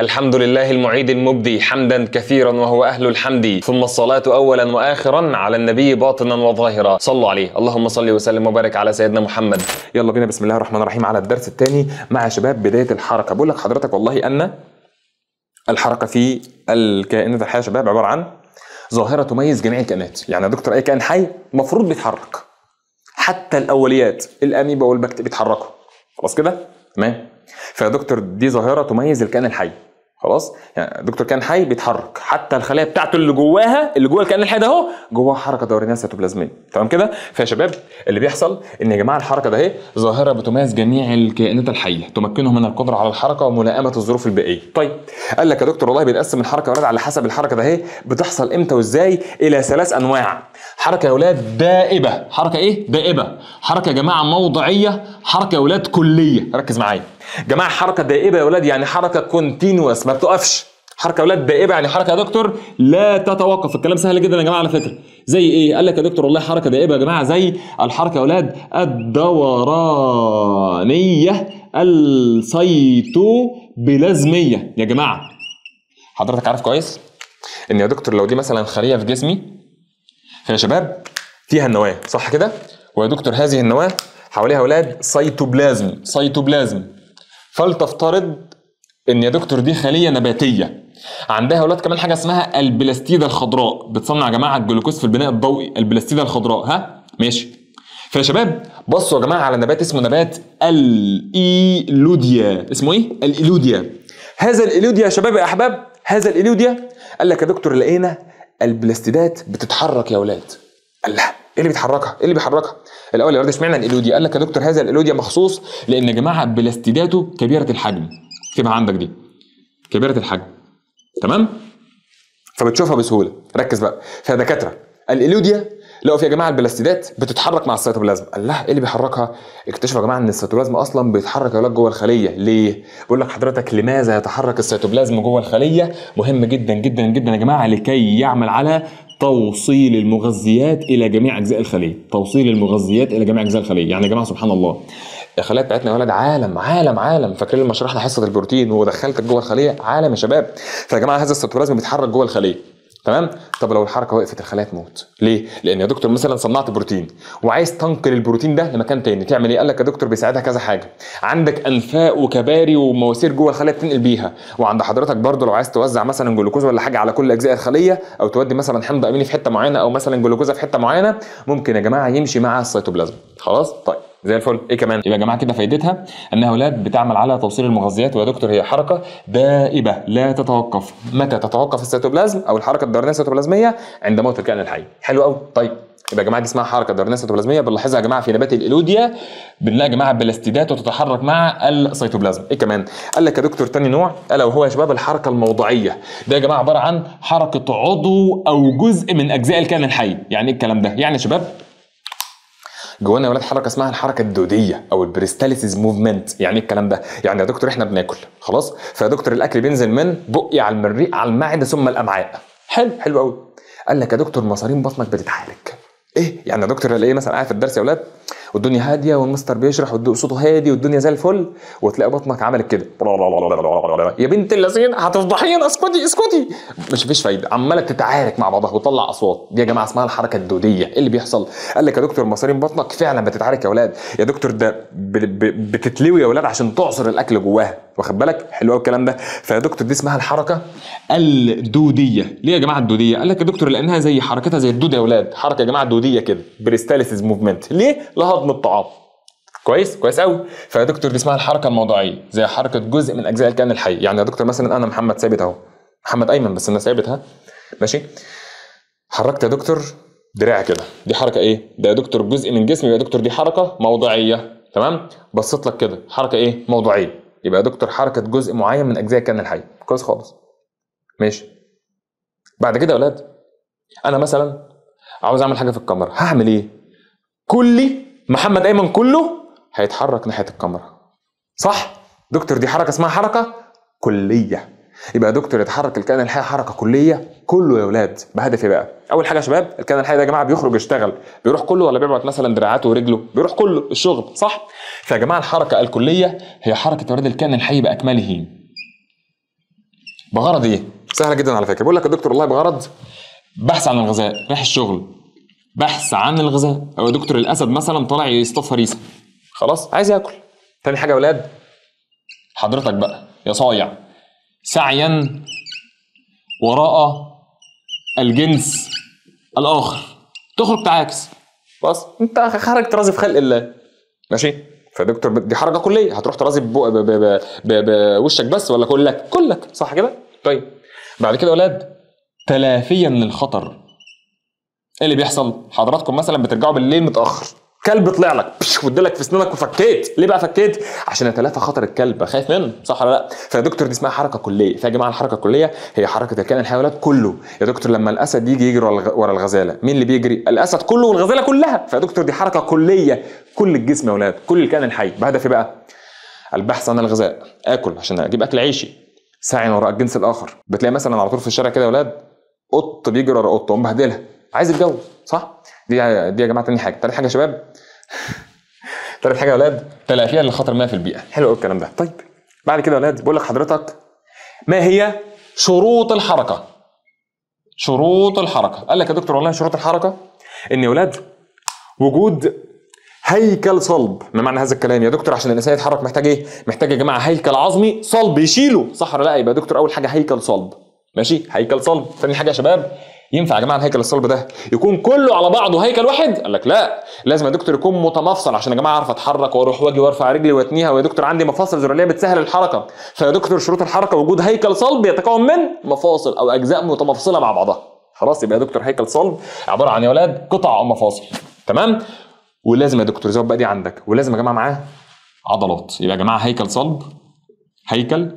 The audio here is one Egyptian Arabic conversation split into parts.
الحمد لله المعيد المبدي حمدا كثيرا وهو أهل الحمد ثم الصلاة أولا وآخرا على النبي باطنا وظاهرا صلوا عليه اللهم صل وسلم وبارك على سيدنا محمد يلا بينا بسم الله الرحمن الرحيم على الدرس الثاني مع شباب بدايه الحركه بقول لك حضرتك والله ان الحركه في الكائنات الحيه يا شباب عباره عن ظاهره تميز جميع الكائنات يعني يا دكتور اي كائن حي المفروض بيتحرك حتى الاوليات الاميبا والبكتيريا بيتحركوا خلاص كده تمام فيا دكتور دي ظاهره تميز الكائن الحي خلاص يعني دكتور كائن حي بيتحرك حتى الخلايا بتاعته اللي جواها اللي جوه الكائن الحي ده اهو جواها حركه دورانيه سيتوبلازميه تمام كده فيا شباب اللي بيحصل ان يا جماعه الحركه ده اهي ظاهره بتميز جميع الكائنات الحيه تمكنهم من القدره على الحركه وملائمه الظروف البيئيه طيب قال لك يا دكتور والله بيتقسم الحركه يا ولاد على حسب الحركه ده اهي بتحصل امتى وازاي الى ثلاث انواع حركه يا ولاد دائبه حركه ايه دائبه حركه يا جماعه موضعيه حركه يا ولاد كليه ركز معايا جماعه حركه دائبه يا ولاد يعني حركه كونتينوس ما بتقفش حركه يا ولاد دائبه يعني حركه يا دكتور لا تتوقف الكلام سهل جدا يا جماعه على فكره زي ايه قال لك يا دكتور والله حركه دائبه يا جماعه زي الحركه يا ولاد الدورانيه السيتوبلازميه يا جماعه حضرتك عارف كويس ان يا دكتور لو دي مثلا خليه في جسمي فيا شباب فيها النواه صح كده ويا دكتور هذه النواه حواليها اولاد سيتوبلازم سيتوبلازم فلتفترض ان يا دكتور دي خليه نباتيه عندها اولاد كمان حاجه اسمها البلاستيده الخضراء بتصنع يا جماعه الجلوكوز في البناء الضوئي البلاستيده الخضراء ها ماشي فيا شباب بصوا يا جماعه على نبات اسمه نبات الايلوديا اسمه ايه الايلوديا هذا الايلوديا يا شباب يا احباب هذا الايلوديا قال لك يا دكتور لقينا البلاستيدات بتتحرك يا اولاد قال لا ايه اللي بيتحركها؟ ايه اللي بيحركها؟ الاول يا ولاد اشمعنى الايلوديا؟ قال لك يا دكتور هذا الايلوديا مخصوص لان يا جماعه بلاستيداته كبيره الحجم اكتبها عندك دي كبيره الحجم تمام؟ فبتشوفها بسهوله ركز بقى فيا دكاتره الايلوديا لقوا في يا جماعه البلاستيدات بتتحرك مع السيتوبلازم قال لها ايه اللي بيحركها اكتشفوا يا جماعه ان السيتوبلازم اصلا بيتحرك يا ولاد جوه الخليه ليه بقول لك حضرتك لماذا يتحرك السيتوبلازم جوه الخليه مهم جدا جدا جدا يا جماعه لكي يعمل على توصيل المغذيات الى جميع اجزاء الخليه توصيل المغذيات الى جميع اجزاء الخليه يعني يا جماعه سبحان الله الخلايا بتاعتنا يا ولد عالم عالم عالم فاكرين لما شرحنا حصه البروتين ودخلتك جوه الخليه عالم يا شباب فيا جماعه هذا السيتوبلازم بيتحرك جوه الخليه تمام طب لو الحركه وقفت الخلايا تموت ليه لان يا دكتور مثلا صنعت بروتين وعايز تنقل البروتين ده لمكان تاني تعمل ايه قال لك يا دكتور بيساعدها كذا حاجه عندك انفاق وكباري ومواسير جوه الخليه بتنقل بيها وعند حضرتك برضو لو عايز توزع مثلا جلوكوز ولا حاجه على كل اجزاء الخليه او تودي مثلا حمض اميني في حته معينه او مثلا جلوكوزا في حته معينه ممكن يا جماعه يمشي مع السيتوبلازم خلاص طيب زي الفل ايه كمان يبقى يا جماعه كده فايدتها انها اولاد بتعمل على توصيل المغذيات ويا دكتور هي حركه دائبه لا تتوقف متى تتوقف السيتوبلازم او الحركه الدورانيه السيتوبلازميه عند موت الكائن الحي حلو قوي طيب يبقى يا جماعه دي اسمها حركه دورانيه سيتوبلازميه بنلاحظها يا جماعه في نبات الايلوديا بنلاقي يا جماعه بلاستيدات وتتحرك مع السيتوبلازم ايه كمان قال لك يا دكتور تاني نوع الا وهو يا شباب الحركه الموضعيه ده يا جماعه عباره عن حركه عضو او جزء من اجزاء الكائن الحي يعني ايه الكلام ده يعني يا شباب جوانا يا ولاد حركه اسمها الحركه الدوديه او البريستاليسيس موفمنت يعني ايه الكلام ده يعني يا دكتور احنا بناكل خلاص فيا دكتور الاكل بينزل من بقي على المريء على المعده ثم الامعاء حلو حلو قوي قال لك يا دكتور مصارين بطنك بتتحرك ايه يعني يا دكتور الاقي مثلا قاعد في الدرس يا ولاد والدنيا هاديه والمستر بيشرح وصوته هادي والدنيا زي الفل وتلاقي بطنك عملت كده يا بنت اللذين هتفضحينا اسكتي اسكتي مش فيش فايده عماله تتعارك مع بعضها وتطلع اصوات دي يا جماعه اسمها الحركه الدوديه ايه اللي بيحصل قال لك يا دكتور مصارين بطنك فعلا بتتعارك يا ولاد يا دكتور ده بتتلوي يا ولاد عشان تعصر الاكل جواها واخد بالك حلو قوي الكلام ده فيا دكتور دي اسمها الحركه الدوديه ليه يا جماعه الدوديه قال لك يا دكتور لانها زي حركتها زي الدود يا ولاد حركه يا جماعه دوديه كده بريستاليسيس موفمنت ليه لهضم الطعام كويس كويس قوي فيا دكتور دي اسمها الحركه الموضوعيه زي حركه جزء من اجزاء الكائن الحي يعني يا دكتور مثلا انا محمد ثابت اهو محمد ايمن بس انا ثابت ها ماشي حركت يا دكتور دراعي كده دي حركه ايه ده يا دكتور جزء من جسمي يا دكتور دي حركه موضعيه تمام بصيت لك كده حركه ايه موضوعيه يبقى يا دكتور حركه جزء معين من اجزاء الكائن الحي كويس خالص ماشي بعد كده يا اولاد انا مثلا عاوز اعمل حاجه في الكاميرا هعمل ايه كلي محمد ايمن كله هيتحرك ناحيه الكاميرا صح دكتور دي حركه اسمها حركه كليه يبقى يا دكتور يتحرك الكائن الحي حركه كليه كله يا اولاد بهدف ايه بقى اول حاجه يا شباب الكائن الحي ده يا جماعه بيخرج يشتغل بيروح كله ولا بيبعت مثلا دراعاته ورجله بيروح كله الشغل صح فيا جماعه الحركه الكليه هي حركه ولاد الكائن الحي باكمله بغرض ايه سهله جدا على فكره بقول لك يا دكتور والله بغرض بحث عن الغذاء رايح الشغل بحث عن الغذاء او يا دكتور الاسد مثلا طالع يصطاد فريسه خلاص عايز ياكل تاني حاجه يا ولاد حضرتك بقى يا صايع سعيا وراء الجنس الاخر تخرج تعاكس بس انت خرجت رازي في خلق الله ماشي فدكتور دي حركه كليه هتروح ترازي ببو- ب- ب- ب- بوشك بس ولا كلك كلك صح كده طيب بعد كده يا اولاد تلافيا للخطر ايه اللي بيحصل حضراتكم مثلا بترجعوا بالليل متاخر كلب طلع لك بش وادالك في سنانك وفكيت ليه بقى فكيت عشان يتلافى خطر الكلب خايف منه صح ولا لا فيا دكتور دي اسمها حركه كليه فيا جماعه الحركه الكليه هي حركه الكائن الحيوانات كله يا دكتور لما الاسد يجي يجري ورا الغ- ورا الغزاله مين اللي بيجري الاسد كله والغزاله كلها فيا دكتور دي حركه كليه كل الجسم يا اولاد كل الكائن الحي بهدف إيه بقى البحث عن الغذاء اكل عشان اجيب اكل عيشي سعي وراء الجنس الاخر بتلاقي مثلا على طول في الشارع كده يا اولاد قط بيجري ورا قطه ومبهدلها عايز يتجوز صح دي دي يا جماعه تاني حاجه تالت حاجه يا شباب تالت حاجه يا اولاد تلافيا لخطر ما في البيئه حلو قوي الكلام ده طيب بعد كده يا اولاد بقول لك حضرتك ما هي شروط الحركه شروط الحركه قال لك يا دكتور والله شروط الحركه ان يا اولاد وجود هيكل صلب ما معنى هذا الكلام يا دكتور عشان الانسان يتحرك محتاج ايه محتاج يا جماعه هيكل عظمي صلب يشيله صح ولا لا يبقى يا دكتور اول حاجه هيكل صلب ماشي هيكل صلب ثاني حاجه يا شباب ينفع يا جماعه الهيكل الصلب ده يكون كله على بعضه هيكل واحد قال لك لا لازم يا دكتور يكون متمفصل عشان يا جماعه اعرف اتحرك واروح واجي وارفع رجلي واتنيها ويا دكتور عندي مفاصل زراليه بتسهل الحركه فيا دكتور شروط الحركه وجود هيكل صلب يتكون من مفاصل او اجزاء متمفصله مع بعضها خلاص يبقى يا دكتور هيكل صلب عباره عن يا اولاد قطع او مفاصل تمام ولازم يا دكتور زود بقى دي عندك ولازم يا جماعه معاه عضلات يبقى يا جماعه هيكل صلب هيكل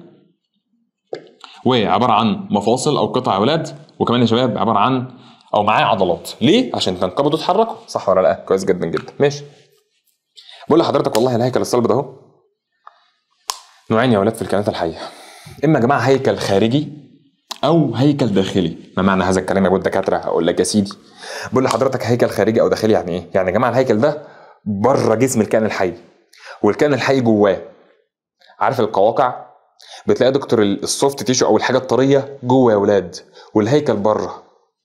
وعباره عن مفاصل او قطع يا اولاد وكمان يا شباب عباره عن او معاه عضلات ليه عشان تنقبضوا وتتحركوا صح ولا لا كويس جدا جدا ماشي بقول لحضرتك والله الهيكل الصلب ده اهو نوعين يا اولاد في الكائنات الحيه اما يا جماعه هيكل خارجي او هيكل داخلي ما معنى هذا الكلام يا ابو الدكاتره هقول لك يا سيدي بقول لحضرتك هيكل خارجي او داخلي يعني ايه يعني يا جماعه الهيكل ده بره جسم الكائن الحي والكائن الحي جواه عارف القواقع بتلاقي دكتور السوفت تيشو او الحاجه الطريه جوه يا ولاد والهيكل بره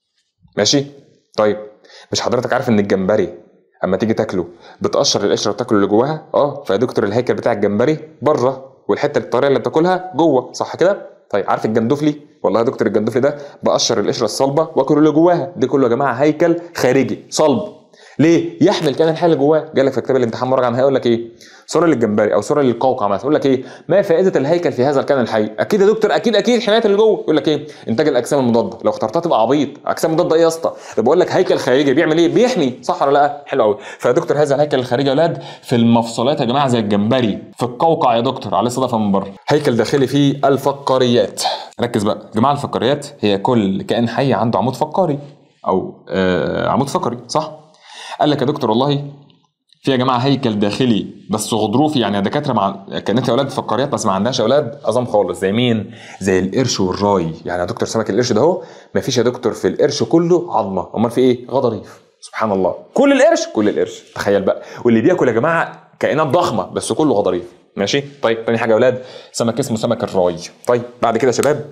ماشي طيب مش حضرتك عارف ان الجمبري اما تيجي تاكله بتقشر القشره وتاكل اللي جواها اه فيا دكتور الهيكل بتاع الجمبري بره والحته الطريه اللي بتاكلها جوه صح كده طيب عارف الجندفلي والله يا دكتور الجندفلي ده بقشر القشره الصلبه واكل اللي جواها دي كله يا جماعه هيكل خارجي صلب ليه؟ يحمل كان الحال اللي جواه جالك في كتاب الامتحان مره عن هيقول لك ايه؟ صوره للجمبري او صوره للقوقع مثلا يقول لك ايه؟ ما فائده الهيكل في هذا الكائن الحي؟ اكيد يا دكتور اكيد اكيد حمايه اللي جوه يقول لك ايه؟ انتاج الاجسام المضاده لو اخترتها تبقى عبيط اجسام مضاده ايه يا اسطى؟ ده بقول لك هيكل خارجي بيعمل ايه؟ بيحمي صح ولا لا؟ حلو قوي فيا دكتور هذا الهيكل الخارجي يا اولاد في المفصلات يا جماعه زي الجمبري في القوقع يا دكتور عليه صدفه من بره هيكل داخلي فيه الفقاريات ركز بقى يا جماعه الفقاريات هي كل كائن حي عنده عمود فقاري او آه عمود فقري صح؟ قال لك يا دكتور والله في يا جماعه هيكل داخلي بس غضروفي يعني يا دكاتره مع كانت يا اولاد فقاريات بس ما عندهاش يا اولاد عظام خالص زي مين؟ زي القرش والراي يعني يا دكتور سمك القرش ده اهو ما فيش يا دكتور في القرش كله عظمه امال في ايه؟ غضاريف سبحان الله كل القرش كل القرش تخيل بقى واللي بياكل يا جماعه كائنات ضخمه بس كله غضاريف ماشي طيب تاني حاجه يا اولاد سمك اسمه سمك الراي طيب بعد كده يا شباب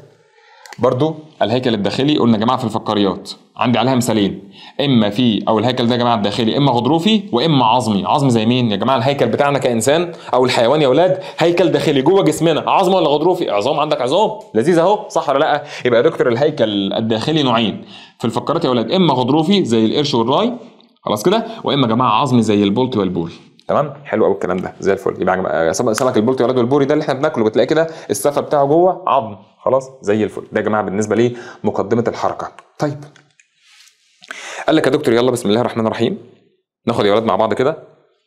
برضو الهيكل الداخلي قلنا يا جماعه في الفقاريات عندي عليها مثالين اما في او الهيكل ده يا جماعه الداخلي اما غضروفي واما عظمي عظم زي مين يا جماعه الهيكل بتاعنا كانسان او الحيوان يا اولاد هيكل داخلي جوه جسمنا عظم ولا غضروفي عظام عندك عظام لذيذ اهو صح ولا لا يبقى يا دكتور الهيكل الداخلي نوعين في الفقارات يا اولاد اما غضروفي زي القرش والراي خلاص كده واما يا جماعه عظمي زي البولت والبوري تمام حلو قوي الكلام ده زي الفل يبقى يا جماعه سمك سمك البولت والولاد والبوري ده اللي احنا بناكله بتلاقي كده السفه بتاعه جوه عظم خلاص زي الفل ده يا جماعه بالنسبه لي مقدمه الحركه طيب قال لك يا دكتور يلا بسم الله الرحمن الرحيم ناخد يا ولاد مع بعض كده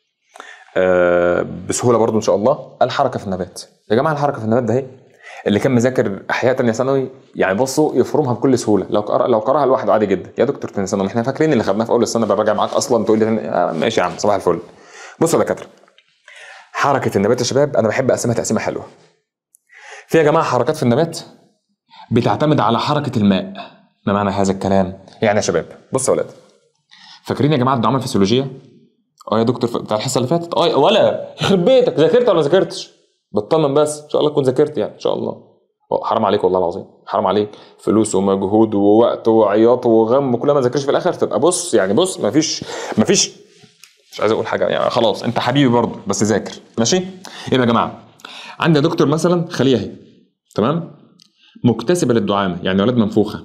آه بسهوله برضو ان شاء الله الحركه في النبات يا جماعه الحركه في النبات ده اهي اللي كان مذاكر احياء تانية ثانوي يعني بصوا يفرمها بكل سهوله لو قرأ لو قراها لوحده عادي جدا يا دكتور تانية ثانوي احنا فاكرين اللي خدناه في اول السنه براجع معاك اصلا تقول لي آه ماشي يا عم صباح الفل بصوا يا دكاتره حركه النبات يا شباب انا بحب اقسمها تقسيمه حلوه في يا جماعه حركات في النبات بتعتمد على حركه الماء ما معنى هذا الكلام يعني يا شباب بصوا يا ولاد فاكرين يا جماعه الدعامه الفسيولوجيه اه يا دكتور بتاع الحصه اللي فاتت اه ولا يخرب بيتك ذاكرت ولا ما ذاكرتش بطمن بس ان شاء الله تكون ذاكرت يعني ان شاء الله حرام عليك والله العظيم حرام عليك فلوس ومجهود ووقت وعياط وغم وكل ما تذاكرش في الاخر تبقى بص يعني بص مفيش مفيش مش عايز اقول حاجه يعني خلاص انت حبيبي برضه بس ذاكر ماشي يبقى يا جماعه عندي يا دكتور مثلا خليه اهي تمام مكتسبه للدعامه يعني ولاد منفوخه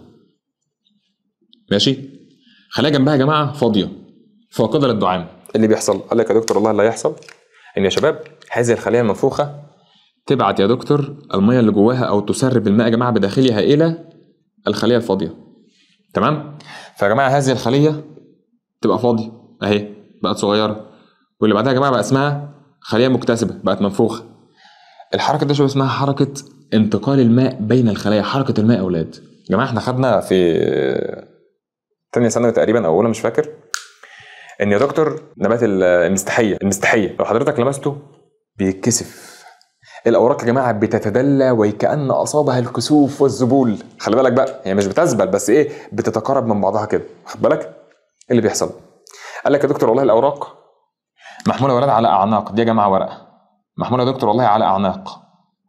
ماشي خليها جنبها يا جماعه فاضيه فاقده للدعامه اللي بيحصل قال لك يا دكتور والله اللي هيحصل ان يا شباب هذه الخليه المنفوخه تبعت يا دكتور الميه اللي جواها او تسرب الماء يا جماعه بداخلها الى الخليه الفاضيه تمام فيا جماعه هذه الخليه تبقى فاضيه اهي بقت صغيره واللي بعدها يا جماعه بقى اسمها خليه مكتسبه بقت منفوخه الحركه دي شو اسمها حركه انتقال الماء بين الخلايا حركه الماء يا اولاد يا جماعه احنا خدنا في تانية ثانوي تقريبا او اولى مش فاكر ان يا دكتور نبات المستحيه المستحيه لو حضرتك لمسته بيتكسف الاوراق يا جماعه بتتدلى وكأن اصابها الكسوف والذبول خلي بالك بقى هي مش بتذبل بس ايه بتتقارب من بعضها كده خد بالك ايه اللي بيحصل قال لك يا دكتور والله الاوراق محموله يا ولاد على اعناق دي يا جماعه ورقه محموله يا دكتور والله على اعناق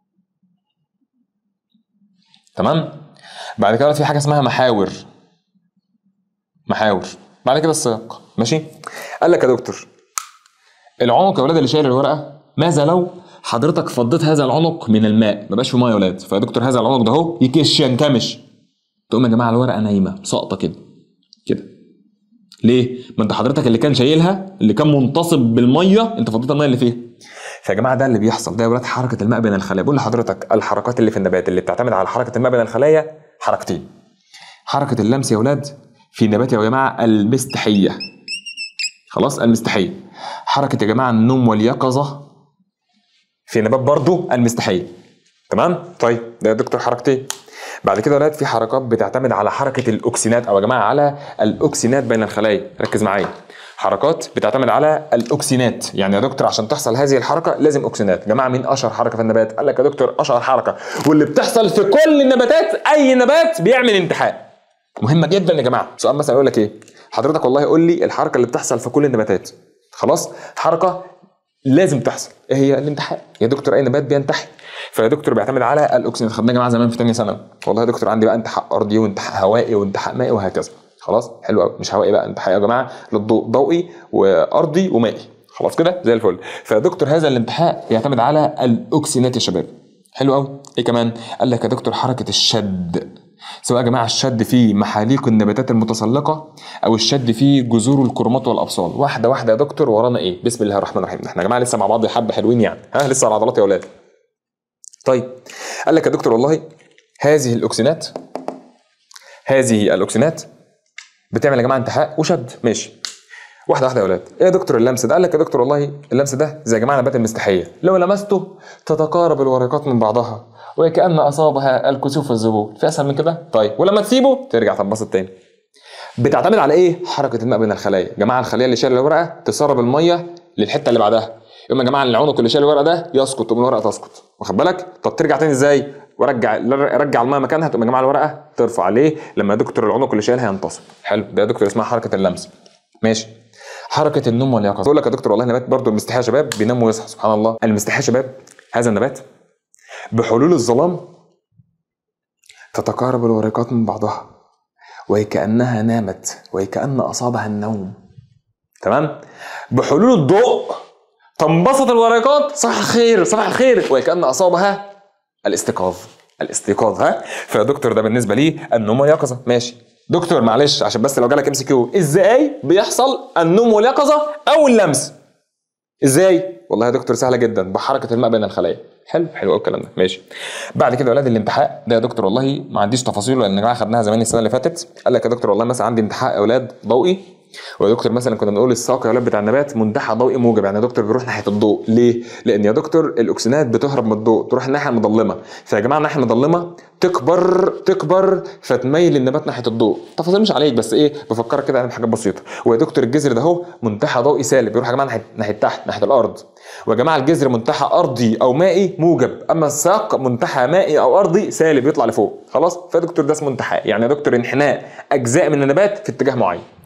تمام بعد كده في حاجه اسمها محاور محاور بعد كده السياق ماشي قال لك يا دكتور العنق يا ولاد اللي شايل الورقه ماذا لو حضرتك فضيت هذا العنق من الماء ما بقاش في ميه يا ولاد فيا دكتور هذا العنق ده اهو يكش ينكمش تقوم يا جماعه الورقه نايمه ساقطه كده كده ليه؟ ما انت حضرتك اللي كان شايلها اللي كان منتصب بالميه انت فضيت الميه اللي فيها فيا جماعه ده اللي بيحصل ده يا ولاد حركه الماء بين الخلايا بقول لحضرتك الحركات اللي في النبات اللي بتعتمد على حركه الماء بين الخلايا حركتين حركه اللمس يا ولاد في النبات يا جماعه المستحيه خلاص المستحيه حركه يا جماعه النوم واليقظه في نبات برضو المستحيه تمام طيب ده يا دكتور حركتين بعد كده يا ولاد في حركات بتعتمد على حركه الاكسينات او يا جماعه على الاكسينات بين الخلايا ركز معايا حركات بتعتمد على الاكسينات يعني يا دكتور عشان تحصل هذه الحركه لازم اكسينات يا جماعه مين اشهر حركه في النبات قال لك يا دكتور اشهر حركه واللي بتحصل في كل النباتات اي نبات بيعمل انتحاء مهمه جدا يا جماعه سؤال مثلا يقول لك ايه حضرتك والله قول لي الحركه اللي بتحصل في كل النباتات خلاص حركه لازم تحصل ايه هي الانتحاء يا دكتور اي نبات بينتحي فيا دكتور بيعتمد على الاكسجين خدناه يا جماعه زمان في ثانيه ثانوي والله يا دكتور عندي بقى انتحاء ارضي وانتحاء هوائي وانتحاء مائي وهكذا خلاص حلو قوي مش هوائي بقى انتحاء يا جماعه للضوء ضوئي وارضي ومائي خلاص كده زي الفل فيا دكتور هذا الانتحاء يعتمد على الاكسينات يا شباب حلو قوي ايه كمان قال لك يا دكتور حركه الشد سواء يا جماعه الشد في محاليق النباتات المتسلقه او الشد في جذور الكرمات والابصال واحده واحده يا دكتور ورانا ايه بسم الله الرحمن الرحيم احنا يا جماعه لسه مع بعض حبه حلوين يعني ها لسه على عضلات يا اولاد طيب قال لك يا دكتور والله هذه الاكسينات هذه الاكسينات بتعمل يا جماعه انتحاء وشد ماشي واحده واحده يا اولاد ايه يا دكتور اللمس ده قال لك يا دكتور والله اللمس ده زي يا جماعه نبات المستحيه لو لمسته تتقارب الورقات من بعضها وكأن أصابها الكسوف والذبول في أسهل من كده؟ طيب ولما تسيبه ترجع تنبسط تاني بتعتمد على ايه؟ حركة الماء بين الخلايا يا جماعة الخلية اللي شايلة الورقة تسرب المية للحتة اللي بعدها يقوم يا جماعة العنق اللي شايل الورقة ده يسقط تقوم الورقة تسقط واخد بالك؟ طب ترجع تاني ازاي؟ ورجع رجع الماء مكانها تقوم يا جماعة الورقة ترفع ليه؟ لما يا دكتور العنق اللي شايلها ينتصب حلو ده يا دكتور اسمها حركة اللمس ماشي حركة النوم واليقظة بقول لك يا دكتور والله نبات برضه المستحية يا شباب بينام ويصحى سبحان الله المستحية يا شباب هذا النبات بحلول الظلام تتقارب الورقات من بعضها وكأنها نامت وكأن أصابها النوم تمام بحلول الضوء تنبسط الورقات صباح الخير صباح الخير وكأن أصابها الاستيقاظ الاستيقاظ ها فيا دكتور ده بالنسبة لي النوم واليقظة ماشي دكتور معلش عشان بس لو جالك ام سي كيو ازاي بيحصل النوم واليقظة أو اللمس ازاي والله يا دكتور سهله جدا بحركه الماء بين الخلايا حلو حلو قوي الكلام ده ماشي بعد كده يا اولاد الانتحاء ده يا دكتور والله ما عنديش تفاصيل لان يا جماعه خدناها زمان السنه اللي فاتت قال لك يا دكتور والله مثلا عندي انتحاء يا اولاد ضوئي ويا دكتور مثلا كنا بنقول الساق يا اولاد بتاع النبات منتحى ضوئي موجب يعني يا دكتور بيروح ناحيه الضوء ليه؟ لان يا دكتور الاكسجينات بتهرب من الضوء تروح الناحيه المظلمه فيا جماعه الناحيه المظلمه تكبر تكبر فتميل النبات ناحيه الضوء تفاصيل مش عليك بس ايه بفكرك كده يعني بحاجات بسيطه ويا دكتور الجذر ده اهو منتحى ضوئي سالب يروح يا جماعه ناحيه ناحيه تحت ناحيه الارض ويا جماعه الجذر منتحى ارضي او مائي موجب اما الساق منتحى مائي او ارضي سالب يطلع لفوق خلاص فيا دكتور ده اسمه انتحاء يعني يا دكتور انحناء اجزاء من النبات في اتجاه معين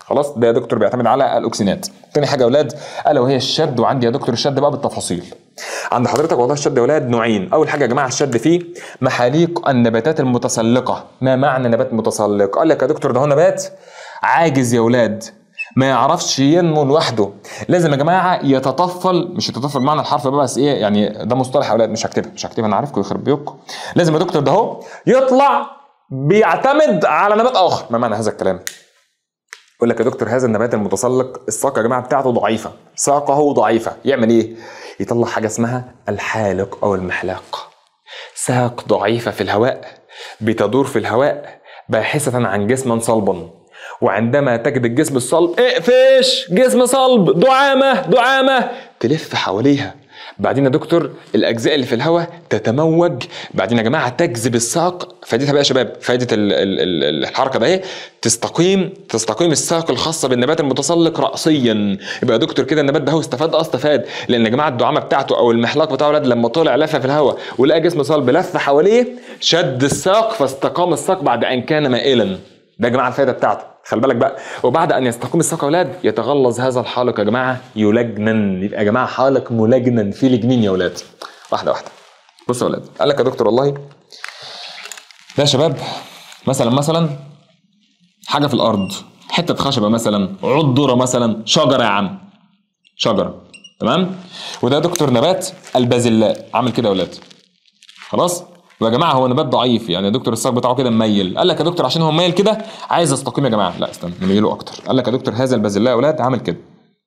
خلاص ده يا دكتور بيعتمد على الاوكسينات تاني حاجه يا اولاد الا وهي الشد وعندي يا دكتور الشد بقى بالتفاصيل عند حضرتك والله الشد يا اولاد نوعين اول حاجه يا جماعه الشد فيه محاليق النباتات المتسلقه ما معنى نبات متسلق قال لك يا دكتور ده هو نبات عاجز يا اولاد ما يعرفش ينمو لوحده لازم يا جماعه يتطفل مش يتطفل بمعنى الحرف بقى بس ايه يعني ده مصطلح يا اولاد مش هكتبها مش هكتبها انا عارفكم يخرب بيوتكم لازم يا دكتور ده هو يطلع بيعتمد على نبات اخر ما معنى هذا الكلام يقول لك يا دكتور هذا النبات المتسلق الساقه يا جماعه بتاعته ضعيفه ساقه ضعيفه يعمل ايه يطلع حاجه اسمها الحالق او المحلاق ساق ضعيفه في الهواء بتدور في الهواء باحثه عن جسما صلبا وعندما تجد الجسم الصلب اقفش جسم صلب دعامه دعامه تلف حواليها بعدين يا دكتور الاجزاء اللي في الهواء تتموج بعدين يا جماعه تجذب الساق فائدتها بقى يا شباب فائده ال- ال- ال- الحركه ده ايه تستقيم تستقيم الساق الخاصه بالنبات المتسلق راسيا يبقى يا دكتور كده النبات ده هو استفاد اه استفاد لان يا جماعه الدعامه بتاعته او المحلاق بتاعه ولاد لما طلع لف في الهواء ولقى جسم صلب لف حواليه شد الساق فاستقام الساق بعد ان كان مائلا ده يا جماعه الفائده بتاعته خلي بالك بقى وبعد ان يستقيم الساق يا اولاد يتغلظ هذا الحالق يا جماعه يلجنن يبقى يا جماعه حالق ملجنن في لجنين يا اولاد واحده واحده بصوا يا اولاد قال لك يا دكتور والله ده يا شباب مثلا مثلا حاجه في الارض حته خشبه مثلا عود ذره مثلا شجره يا عم شجره تمام وده يا دكتور نبات البازلاء عامل كده يا اولاد خلاص ويا جماعه هو نبات ضعيف يعني يا دكتور الساق بتاعه كده مميل قال لك يا دكتور عشان هو مميل كده عايز استقيم يا جماعه لا استنى نميله اكتر قال لك يا دكتور هذا البازلاء يا اولاد عامل كده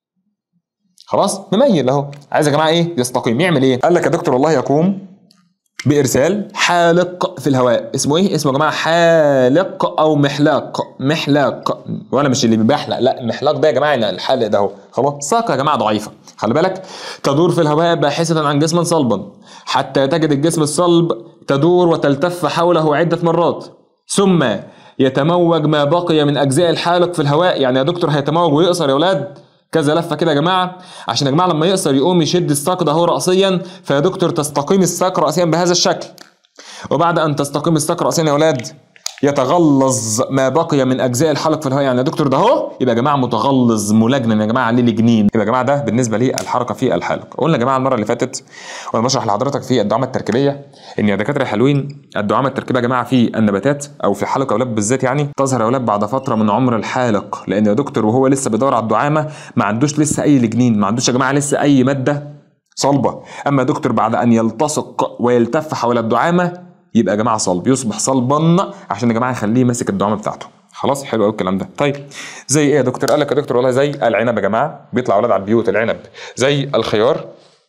خلاص مميل اهو عايز يا جماعه ايه يستقيم يعمل ايه قال لك يا دكتور والله يقوم بارسال حالق في الهواء اسمه ايه اسمه يا جماعه حالق او محلاق محلاق ولا مش اللي بيحلق لا المحلاق ده يا جماعه يعني الحالق ده اهو خلاص ساقه يا جماعه ضعيفه خلي بالك تدور في الهواء باحثه عن جسم صلبا حتى تجد الجسم الصلب تدور وتلتف حوله عده مرات ثم يتموج ما بقي من اجزاء الحالق في الهواء يعني يا دكتور هيتموج ويقصر يا اولاد كذا لفه كده يا جماعه عشان يا جماعه لما يقصر يقوم يشد الساق ده هو راسيا فيا دكتور تستقيم الساق راسيا بهذا الشكل وبعد ان تستقيم الساق راسيا يا اولاد يتغلظ ما بقي من اجزاء الحلق في الهواء يعني يا دكتور ده اهو يبقى يا جماعه متغلظ ملجنن يا جماعه عليه الجنين يبقى يا جماعه ده بالنسبه لي الحركه في الحالق قلنا يا جماعه المره اللي فاتت وانا بشرح لحضرتك في الدعامه التركيبيه ان يا دكاتره حلوين الدعامه التركيبيه يا جماعه في النباتات او في حلق اولاد بالذات يعني تظهر يا اولاد بعد فتره من عمر الحالق لان يا دكتور وهو لسه بيدور على الدعامه ما عندوش لسه اي لجنين ما عندوش يا جماعه لسه اي ماده صلبه اما يا دكتور بعد ان يلتصق ويلتف حول الدعامه يبقى يا جماعه صلب يصبح صلبا عشان يا جماعه يخليه ماسك الدعامه بتاعته خلاص حلو قوي الكلام ده طيب زي ايه يا دكتور قال لك يا دكتور والله زي العنب يا جماعه بيطلع اولاد على البيوت العنب زي الخيار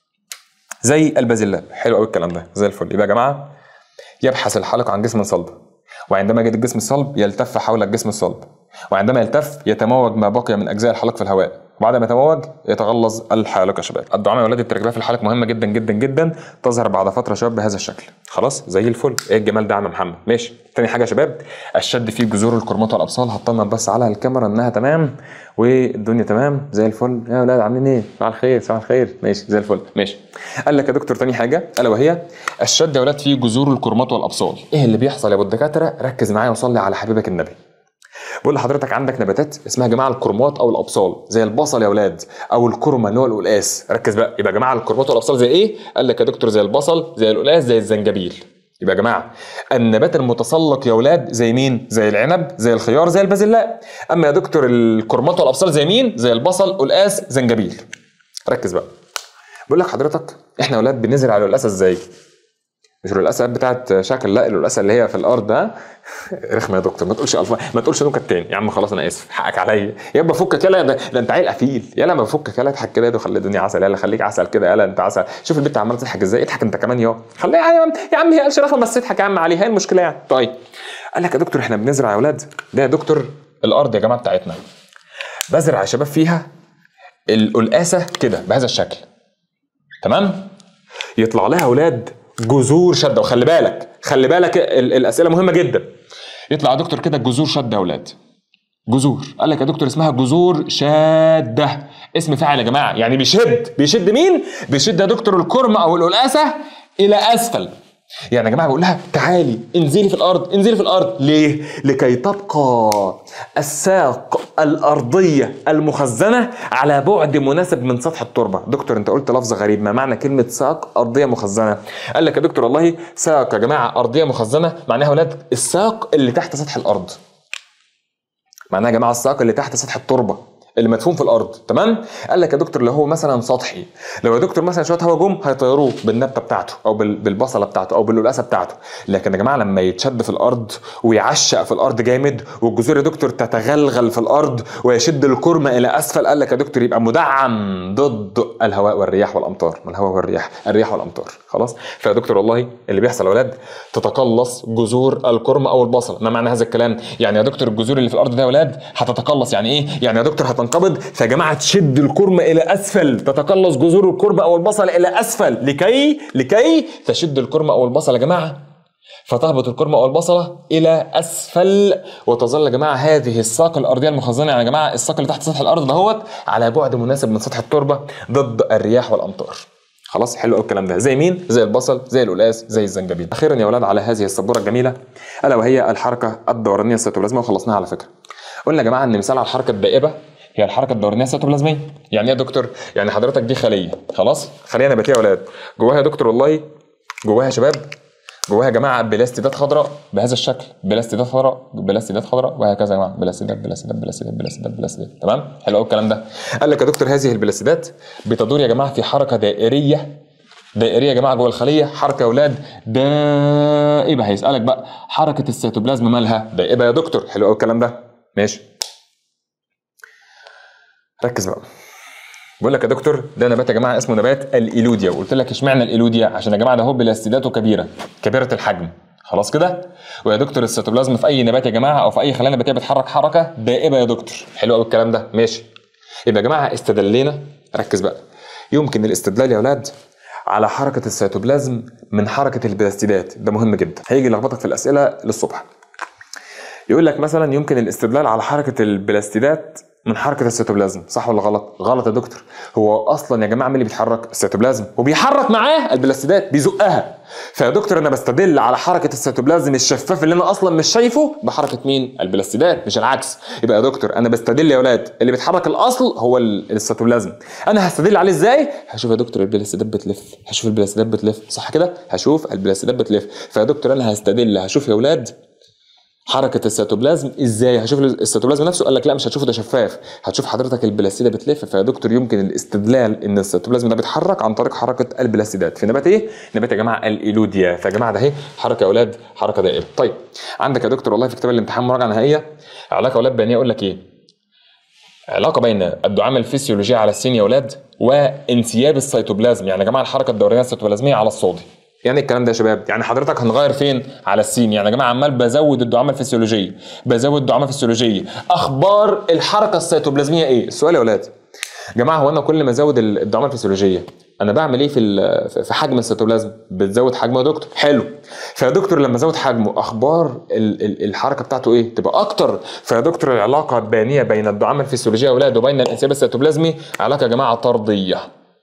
زي البازلاء حلو قوي الكلام ده زي الفل يبقى يا جماعه يبحث الحلق عن جسم صلب وعندما يجد الجسم الصلب يلتف حول الجسم الصلب وعندما يلتف يتموج ما بقي من اجزاء الحلق في الهواء وبعد ما يتموج يتغلظ الحالق يا شباب الدعامه يا ولاد التركيبيه في الحلق مهمه جدا جدا جدا تظهر بعد فتره شباب بهذا الشكل خلاص زي الفل ايه الجمال ده يا عم محمد ماشي تاني حاجه يا شباب الشد فيه جذور الكرمات والابصال هطمن بس على الكاميرا انها تمام والدنيا تمام زي الفل يا ولاد عاملين ايه صباح الخير صباح الخير ماشي زي الفل ماشي قال لك يا دكتور تاني حاجه الا وهي الشد يا ولاد فيه جذور الكرمات والابصال ايه اللي بيحصل يا ابو الدكاتره ركز معايا وصلي على حبيبك النبي بقول لحضرتك عندك نباتات اسمها يا جماعه الكرمات او الابصال زي البصل يا اولاد او الكرمه اللي هو القلقاس ركز بقى يبقى يا جماعه الكرمات والابصال زي ايه قال لك يا دكتور زي البصل زي القلقاس زي الزنجبيل يبقى يا جماعه النبات المتسلق يا اولاد زي مين زي العنب زي الخيار زي البازلاء اما يا دكتور الكرمات والابصال زي مين زي البصل قلقاس زنجبيل ركز بقى بقول لك حضرتك احنا يا اولاد بنزرع القلقاسه ازاي مش القلقاسه بتاعت شكل لا القلقاسه اللي هي في الارض ده رخمه يا دكتور ما تقولش الف ما تقولش نكت تاني يا عم خلاص انا اسف حقك عليا يابا فكك يلا ده, ده انت عيل قفيل يلا ما فكك يلا اضحك كده وخلي الدنيا عسل يلا خليك عسل كده يلا انت عسل شوف البنت عماله تضحك ازاي اضحك انت كمان يا خليها يا عم يا عم هي قالش رخمه بس اضحك يا عم عليها ايه المشكله يعني طيب قال لك يا دكتور احنا بنزرع يا اولاد ده يا دكتور الارض يا جماعه بتاعتنا بزرع يا شباب فيها القلقاسه كده بهذا الشكل تمام يطلع لها اولاد جذور شده وخلي بالك خلي بالك ال- الاسئله مهمه جدا يطلع يا دكتور كده جذور شده يا اولاد جذور قال لك يا دكتور اسمها جذور شاده اسم فاعل يا جماعه يعني بيشد بيشد مين بيشد يا دكتور الكرمه او القلقاسه الى اسفل يعني يا جماعه بقول لها تعالي انزلي في الارض انزلي في الارض ليه لكي تبقى الساق الارضيه المخزنه على بعد مناسب من سطح التربه دكتور انت قلت لفظ غريب ما معنى كلمه ساق ارضيه مخزنه قال لك يا دكتور والله ساق يا جماعه ارضيه مخزنه معناها يا ولاد الساق اللي تحت سطح الارض معناها يا جماعه الساق اللي تحت سطح التربه اللي مدفون في الارض تمام قال لك يا دكتور لو هو مثلا سطحي لو يا دكتور مثلا شويه هوا جم هيطيروه بالنبته بتاعته او بال- بالبصله بتاعته او بالقلقاسه بتاعته لكن يا جماعه لما يتشد في الارض ويعشق في الارض جامد والجذور يا دكتور تتغلغل في الارض ويشد الكرمه الى اسفل قال لك يا دكتور يبقى مدعم ضد الهواء والرياح والامطار ما الهواء والرياح الرياح والامطار خلاص فيا دكتور والله اللي بيحصل يا اولاد تتقلص جذور الكرمه او البصله ما معنى هذا الكلام يعني يا دكتور الجذور اللي في الارض ده يا اولاد هتتقلص يعني ايه يعني يا دكتور هتنقبض فيا جماعه تشد الكرمه الى اسفل تتقلص جذور الكرمه او البصله الى اسفل لكي لكي تشد الكرمه او البصله يا جماعه فتهبط الكرمة أو البصلة إلى أسفل وتظل يا جماعة هذه الساق الأرضية المخزنة يعني يا جماعة الساق اللي تحت سطح الأرض دهوت على بعد مناسب من سطح التربة ضد الرياح والأمطار خلاص حلو قوي الكلام ده زي مين زي البصل زي القلاس زي الزنجبيل اخيرا يا اولاد على هذه السبوره الجميله الا وهي الحركه الدورانيه السيتوبلازميه وخلصناها على فكره قلنا يا جماعه ان مثال على الحركه الدائبه هي الحركه الدورانيه السيتوبلازميه يعني ايه يا دكتور يعني حضرتك دي خليه خلاص خليه نباتيه يا اولاد جواها يا دكتور والله جواها يا شباب جواها يا جماعه بلاستيدات خضراء بهذا الشكل بلاستيدات خضراء بلاستيدات خضراء وهكذا يا جماعه بلاستيدات بلاستيدات بلاستيدات بلاستيدات بلاستيدات تمام حلو قوي الكلام ده قال لك يا دكتور هذه البلاستيدات بتدور يا جماعه في حركه دائريه دائريه يا جماعه جوه الخليه حركه يا اولاد دائبه هيسالك بقى حركه السيتوبلازم مالها دائبه يا دكتور حلو قوي الكلام ده ماشي ركز بقى بقول لك يا دكتور ده نبات يا جماعه اسمه نبات الايلوديا وقلت لك اشمعنى الايلوديا عشان يا جماعه ده هو بلاستيداته كبيره كبيره الحجم خلاص كده ويا دكتور السيتوبلازم في اي نبات يا جماعه او في اي خلايا نباتيه بتحرك حركه دائبه يا دكتور حلو قوي الكلام ده ماشي يبقى يا جماعه استدلينا ركز بقى يمكن الاستدلال يا اولاد على حركه السيتوبلازم من حركه البلاستيدات ده مهم جدا هيجي يلخبطك في الاسئله للصبح يقول لك مثلا يمكن الاستدلال على حركه البلاستيدات من حركه السيتوبلازم صح ولا غلط غلط يا دكتور هو اصلا يا جماعه مين اللي بيتحرك السيتوبلازم وبيحرك معاه البلاستيدات بيزقها فيا دكتور انا بستدل على حركه السيتوبلازم الشفاف اللي انا اصلا مش شايفه بحركه مين البلاستيدات مش العكس يبقى يا دكتور انا بستدل يا اولاد اللي بيتحرك الاصل هو ال- السيتوبلازم انا هستدل عليه ازاي هشوف يا دكتور البلاستيدات بتلف هشوف البلاستيدات بتلف صح كده هشوف البلاستيدات بتلف فيا دكتور انا هستدل هشوف يا اولاد حركه السيتوبلازم ازاي هشوف السيتوبلازم نفسه قال لك لا مش هتشوفه ده شفاف هتشوف حضرتك البلاستيده بتلف فيا دكتور يمكن الاستدلال ان السيتوبلازم ده بيتحرك عن طريق حركه البلاستيدات في نبات ايه نبات يا جماعه الايلوديا فيا جماعه ده اهي حركه يا اولاد حركه دائره طيب عندك يا دكتور والله في كتاب الامتحان مراجعه نهائيه علاقه اولاد بينيه اقول لك ايه علاقه بين الدعامه الفسيولوجيه على السين يا اولاد وانسياب السيتوبلازم يعني يا جماعه الحركه الدورانيه السيتوبلازميه على الصودي يعني إيه الكلام ده يا شباب يعني حضرتك هنغير فين على السين يعني يا جماعه عمال بزود الدعامه الفسيولوجيه بزود الدعامه الفسيولوجيه اخبار الحركه السيتوبلازميه ايه السؤال يا اولاد يا جماعه هو انا كل ما ازود ال- الدعامه الفسيولوجيه انا بعمل ايه في ال- في حجم السيتوبلازم بتزود حجمه يا دكتور حلو فيا دكتور لما ازود حجمه اخبار ال- ال- الحركه بتاعته ايه تبقى اكتر فيا دكتور العلاقه البيانيه بين الدعامه الفسيولوجيه يا اولاد وبين الانسياب السيتوبلازمي علاقه يا جماعه طرديه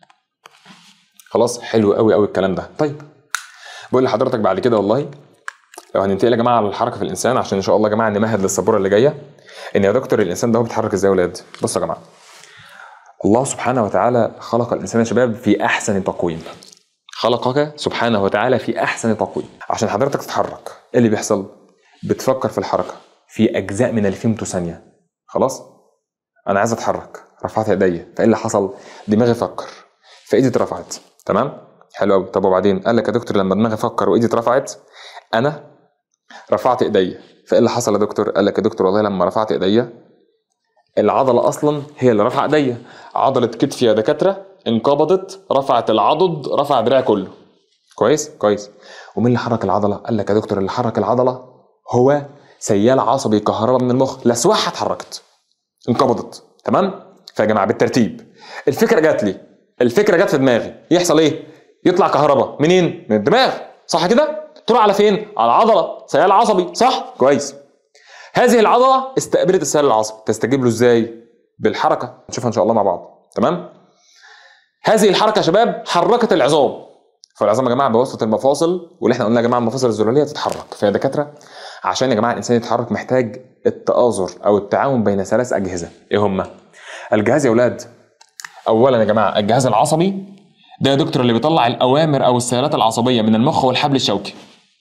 خلاص حلو قوي قوي الكلام ده طيب بقول لحضرتك بعد كده والله لو هننتقل يا جماعه على الحركه في الانسان عشان ان شاء الله يا جماعه نمهد للسبوره اللي جايه ان يا دكتور الانسان ده هو بيتحرك ازاي يا ولاد بصوا يا جماعه الله سبحانه وتعالى خلق الانسان يا شباب في احسن تقويم خلقك سبحانه وتعالى في احسن تقويم عشان حضرتك تتحرك ايه اللي بيحصل بتفكر في الحركه في اجزاء من الفيمتو ثانيه خلاص انا عايز اتحرك رفعت ايديا فايه اللي حصل دماغي فكر فايدي اترفعت تمام حلو قوي طب وبعدين قال لك يا دكتور لما دماغي فكر وايدي اترفعت انا رفعت ايديا فايه اللي حصل يا دكتور قال لك يا دكتور والله لما رفعت ايديا العضله اصلا هي اللي رفع ايديا عضله كتفي يا دكاتره انقبضت رفعت العضد رفع دراعي كله كويس كويس ومين اللي حرك العضله قال لك يا دكتور اللي حرك العضله هو سيال عصبي كهرباء من المخ لسواحه اتحركت انقبضت تمام فيا جماعه بالترتيب الفكره جات لي الفكره جت في دماغي يحصل ايه يطلع كهرباء منين من الدماغ صح كده تروح على فين على العضله سيال عصبي صح كويس هذه العضله استقبلت السيال العصبي تستجيب له ازاي بالحركه نشوفها ان شاء الله مع بعض تمام هذه الحركه يا شباب حركت العظام فالعظام يا جماعه بواسطه المفاصل واللي احنا قلنا يا جماعه المفاصل الزلاليه تتحرك فيا دكاتره عشان يا جماعه الانسان يتحرك محتاج التآزر او التعاون بين ثلاث اجهزه ايه هما الجهاز يا اولاد اولا يا جماعه الجهاز العصبي ده يا دكتور اللي بيطلع الاوامر او السيالات العصبيه من المخ والحبل الشوكي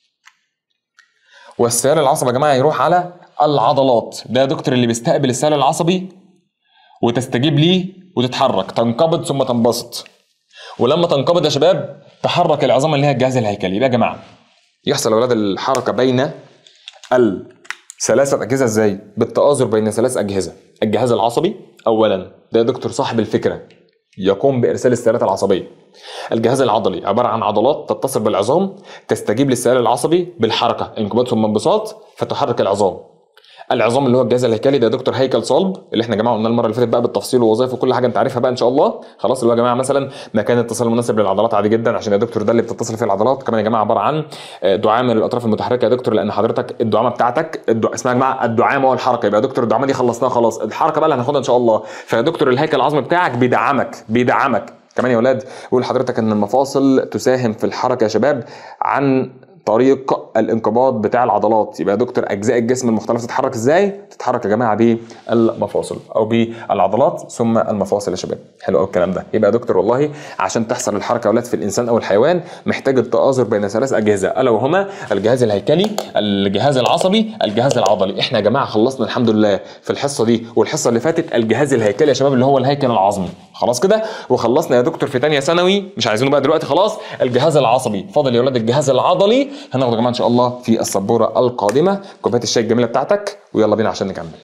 والسيال العصبي يا جماعه يروح على العضلات ده يا دكتور اللي بيستقبل السيال العصبي وتستجيب ليه وتتحرك تنقبض ثم تنبسط ولما تنقبض يا شباب تحرك العظام اللي هي الجهاز الهيكلي يبقى يا جماعه يحصل يا اولاد الحركه بين الثلاثه اجهزه ازاي بالتآزر بين ثلاث اجهزه الجهاز العصبي اولا ده يا دكتور صاحب الفكره يقوم بارسال السيالات العصبيه الجهاز العضلي عباره عن عضلات تتصل بالعظام تستجيب للسيال العصبي بالحركه انقباض ثم انبساط فتحرك العظام العظام اللي هو الجهاز الهيكلي ده يا دكتور هيكل صلب اللي احنا يا جماعه قلنا المره اللي فاتت بقى بالتفصيل ووظائف وكل حاجه انت عارفها بقى ان شاء الله خلاص اللي هو يا جماعه مثلا مكان اتصال مناسب للعضلات عادي جدا عشان يا دكتور ده اللي بتتصل فيه العضلات كمان يا جماعه عباره عن آه، دعامه للاطراف المتحركه يا دكتور لان حضرتك الدعامه بتاعتك الدع... اسمها يا جماعه الدعامه والحركه يبقى يا دكتور الدعامه دي خلصناها خلاص الحركه بقى اللي هناخدها ان شاء الله فيا دكتور الهيكل العظمي بتاعك بيدعمك بيدعمك كمان يا اولاد بقول لحضرتك ان المفاصل تساهم في الحركه يا شباب عن طريق الانقباض بتاع العضلات يبقى يا دكتور اجزاء الجسم المختلفه تتحرك ازاي تتحرك يا جماعه بالمفاصل او بالعضلات ثم المفاصل يا شباب حلو قوي الكلام ده يبقى يا دكتور والله عشان تحصل الحركه يا اولاد في الانسان او الحيوان محتاج التآزر بين ثلاث اجهزه الا وهما الجهاز الهيكلي الجهاز العصبي الجهاز العضلي احنا يا جماعه خلصنا الحمد لله في الحصه دي والحصه اللي فاتت الجهاز الهيكلي يا شباب اللي هو الهيكل العظمي خلاص كده وخلصنا يا دكتور في ثانيه ثانوي مش عايزينه بقى دلوقتي خلاص الجهاز العصبي فاضل يا اولاد الجهاز العضلي هناخده يا جماعه ان شاء الله في السبوره القادمه كوبايه الشاي الجميله بتاعتك ويلا بينا عشان نكمل